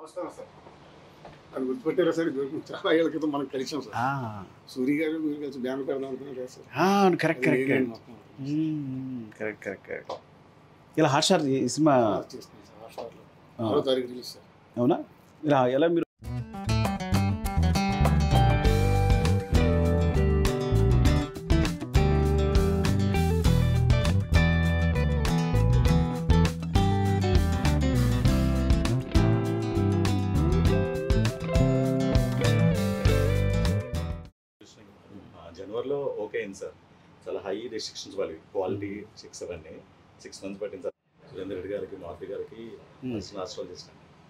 నమస్కారం సార్ అది గుర్తుపెట్టారా సార్ ఇది చాలా ఏళ్ళ క్రితం మనం కలిసాం సార్ ఆ, సూర్య గారు మీరు కలిసి బ్యాన్ పెడదాం అనుకున్నారు కదా సార్ ఆ, అవును కరెక్ట్ అది కరెక్ట్ నేనే కరెక్ట్ మొత్తం మ్మ్, కరెక్ట్ కరెక్ట్ కరెక్ట్ ఇలా హాట్ స్టార్ ఈ సినిమా చేస్తున్నాం సార్ హాట్స్టార్లో ఆ, ఆరో తారీఖు రిలీజ్ సార్ అవునా ఇలా ఎలా మీరు ఆ, జనవరిలో ఓకే అయింది సార్ చాలా హై రెస్ట్రిక్షన్స్ వాళ్ళవి క్వాలిటీ సిక్స్ అవన్నీ సిక్స్ మంత్స్ పట్టింది సార్ సురేందర్ రెడ్డి గారికి మారుతి గారికి మ్మ్. ఆస్ట్రాల్ చేసిన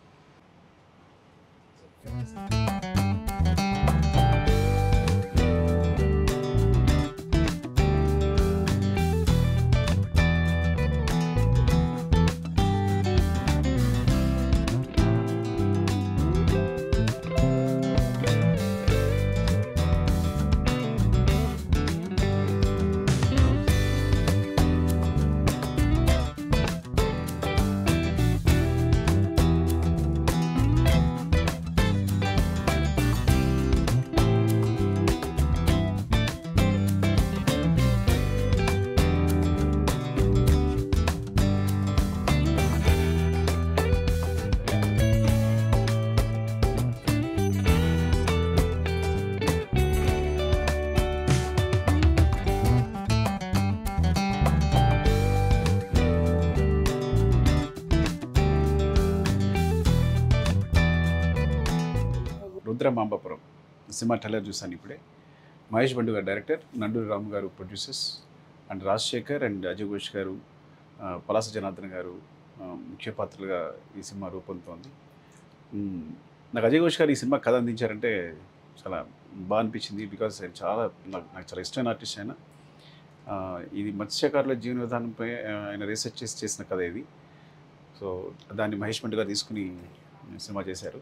రుద్రమాంబపురం సినిమా ట్రైలర్ చూసాను ఇప్పుడే మహేష్ బండు గారు director Nanduri Ramu garu producers and Rajasekhar and Ajay Ghosh garu ఆ, పలాస జనార్దన్ గారు ఆ, ముఖ్య పాత్రలుగా ఈ సినిమా రూపొందుతోంది మ్మ్. నాకు అజయ్ ఘోష్ గారు ఈ సినిమా కథ అందించారంటే చాలా బాగా అనిపించింది బికాస్ ఆయన చాలా నాకు నాకు చాలా ఇష్టమైన ఆర్టిస్ట్ ఆయన ఆ, ఇది మత్స్యకారుల జీవన విధానంపై ఆ, ఆయన రీసెర్చ్ చేసి చేసిన కథ ఇది సో దాన్ని మహేష్ బండు గారు తీసుకుని సినిమా చేశారు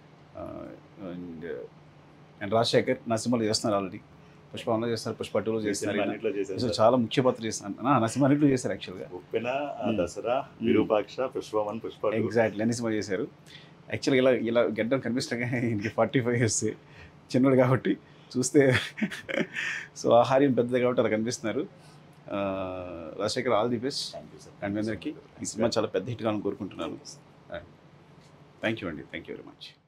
అండ్ అండ్ రాజశేఖర్ నా సినిమాలో చేస్తున్నారు ఆల్రెడీ పుష్ప వన్లో చేస్తారు పుష్ప టూలో చేస్తున్నారు ఈయన. అన్నిట్లో చేశాను అసలు సార్. చాలా ముఖ్య పాత్ర చేస్తున్నారు నా నా సినిమా అన్నింటిలో చేశారు యాక్చువల్గా ఉప్పెన ఆ, మ్మ్. Dasara Virupaksha Pushpa one Pushpa two. Exactly అన్ని సినిమా చేశారు యాక్చువల్గా ఇలా ఇలా గడ్డం కనిపిస్తాగా ఇంక ఫార్టీ ఫైవ్ ఇయర్స్ చిన్నోడు కాబట్టి చూస్తే సో ఆహార్యం పెద్దది కాబట్టి అలా కనిపిస్తున్నారు ఆ, Rajasekhar all the best Thank you, sir. And మీ అందరికీ ఈ సినిమా చాలా పెద్ద హిట్ కావాలని కోరుకుంటున్నాను థ్యాంక్ యూ అండి థ్యాంక్ యూ వెరీ మచ్